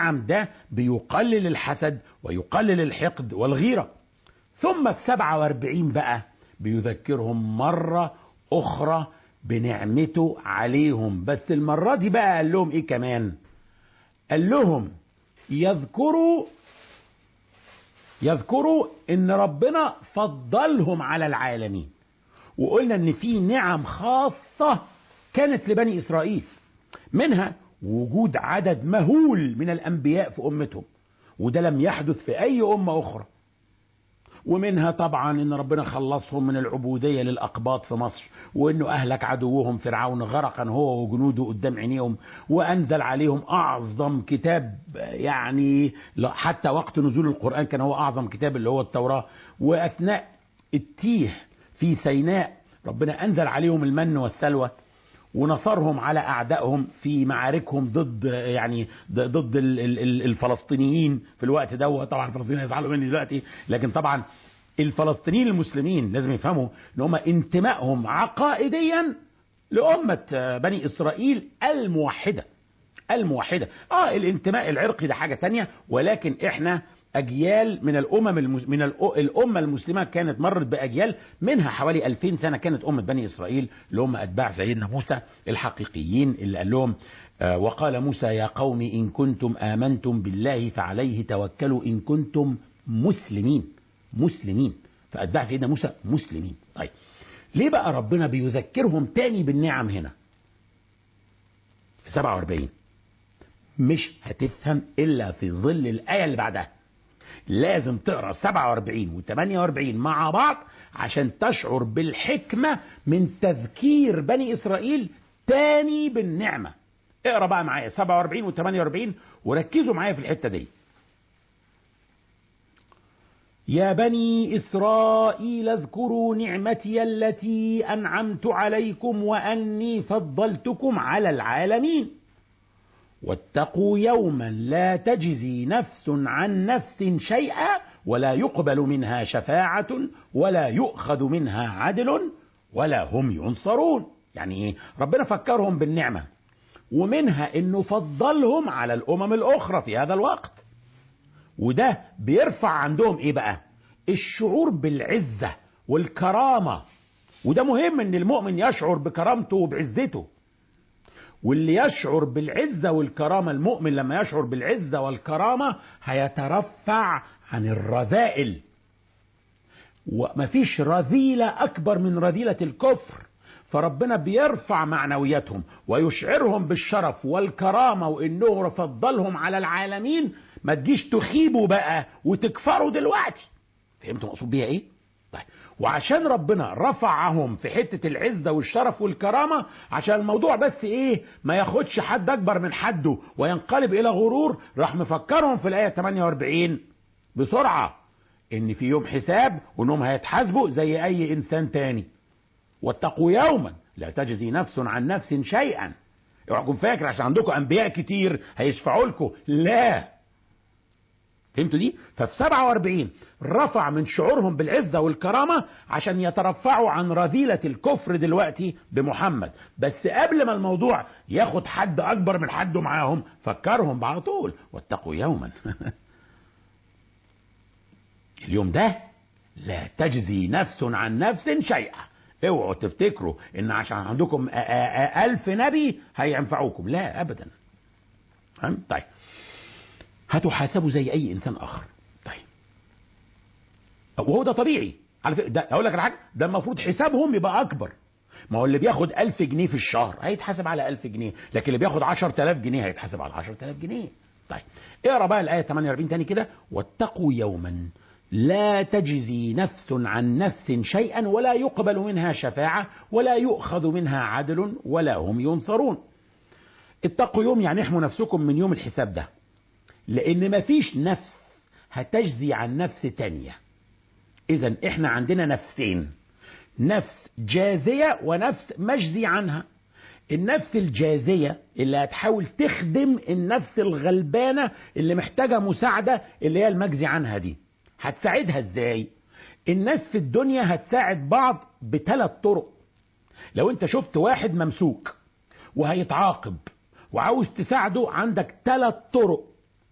النعم ده بيقلل الحسد ويقلل الحقد والغيرة ثم في 47 بقى بيذكرهم مرة أخرى بنعمته عليهم بس المرة دي بقى قال لهم إيه كمان قال لهم يذكروا يذكروا ان ربنا فضلهم على العالمين وقلنا ان في نعم خاصة كانت لبني اسرائيل منها وجود عدد مهول من الانبياء في امتهم وده لم يحدث في اي امة اخرى ومنها طبعا ان ربنا خلصهم من العبوديه للاقباط في مصر وانه اهلك عدوهم فرعون غرقا هو وجنوده قدام عينيهم وانزل عليهم اعظم كتاب يعني حتى وقت نزول القران كان هو اعظم كتاب اللي هو التوراه واثناء التيه في سيناء ربنا انزل عليهم المن والسلوى ونصرهم على اعدائهم في معاركهم ضد يعني ضد الفلسطينيين في الوقت ده طبعا الفلسطينيين هيزعلوا مني دلوقتي لكن طبعا الفلسطينيين المسلمين لازم يفهموا ان هم انتمائهم عقائديا لأمة بني إسرائيل الموحدة الموحدة اه الانتماء العرقي ده حاجة تانية ولكن احنا اجيال من الامم المس... من الامه المسلمه كانت مرت باجيال منها حوالي 2000 سنه كانت امه بني اسرائيل اللي هم اتباع سيدنا موسى الحقيقيين اللي قال لهم آه وقال موسى يا قوم ان كنتم امنتم بالله فعليه توكلوا ان كنتم مسلمين مسلمين فاتباع سيدنا موسى مسلمين طيب ليه بقى ربنا بيذكرهم تاني بالنعم هنا في 47 مش هتفهم الا في ظل الايه اللي بعدها لازم تقرا 47 و 48 مع بعض عشان تشعر بالحكمه من تذكير بني اسرائيل تاني بالنعمه اقرا بقى معايا 47 و 48 وركزوا معايا في الحته دي يا بني اسرائيل اذكروا نعمتي التي انعمت عليكم واني فضلتكم على العالمين واتقوا يوما لا تجزي نفس عن نفس شيئا ولا يقبل منها شفاعة ولا يؤخذ منها عدل ولا هم ينصرون يعني ايه ربنا فكرهم بالنعمة ومنها انه فضلهم على الامم الاخرى في هذا الوقت وده بيرفع عندهم ايه بقى الشعور بالعزة والكرامة وده مهم ان المؤمن يشعر بكرامته وبعزته واللي يشعر بالعزة والكرامة المؤمن لما يشعر بالعزة والكرامة هيترفع عن الرذائل ومفيش رذيلة أكبر من رذيلة الكفر فربنا بيرفع معنوياتهم ويشعرهم بالشرف والكرامة وإنه فضلهم على العالمين ما تجيش تخيبوا بقى وتكفروا دلوقتي فهمتوا مقصود بيها ايه؟ طيب وعشان ربنا رفعهم في حتة العزة والشرف والكرامة عشان الموضوع بس ايه ما ياخدش حد اكبر من حده وينقلب الى غرور راح مفكرهم في الاية 48 بسرعة ان في يوم حساب وانهم هيتحاسبوا زي اي انسان تاني واتقوا يوما لا تجزي نفس عن نفس شيئا اوعكم فاكر عشان عندكم انبياء كتير هيشفعوا لكم لا فهمتوا دي؟ ففي 47 رفع من شعورهم بالعزة والكرامة عشان يترفعوا عن رذيلة الكفر دلوقتي بمحمد بس قبل ما الموضوع ياخد حد أكبر من حده معاهم فكرهم على طول واتقوا يوما اليوم ده لا تجزي نفس عن نفس شيئا اوعوا تفتكروا ان عشان عندكم ألف نبي هينفعوكم لا ابدا طيب هتحاسبوا زي اي انسان اخر طيب وهو ده طبيعي على فكره ده اقول لك على حاجه ده المفروض حسابهم يبقى اكبر ما هو اللي بياخد ألف جنيه في الشهر هيتحاسب على ألف جنيه لكن اللي بياخد عشر تلاف جنيه هيتحاسب على عشر تلاف جنيه طيب اقرا بقى الآية 48 تاني كده واتقوا يوما لا تجزي نفس عن نفس شيئا ولا يقبل منها شفاعة ولا يؤخذ منها عدل ولا هم ينصرون اتقوا يوم يعني احموا نفسكم من يوم الحساب ده لان مفيش نفس هتجزي عن نفس تانية اذا احنا عندنا نفسين نفس جازية ونفس مجزي عنها النفس الجازية اللي هتحاول تخدم النفس الغلبانة اللي محتاجة مساعدة اللي هي المجزي عنها دي هتساعدها ازاي الناس في الدنيا هتساعد بعض بثلاث طرق لو انت شفت واحد ممسوك وهيتعاقب وعاوز تساعده عندك ثلاث طرق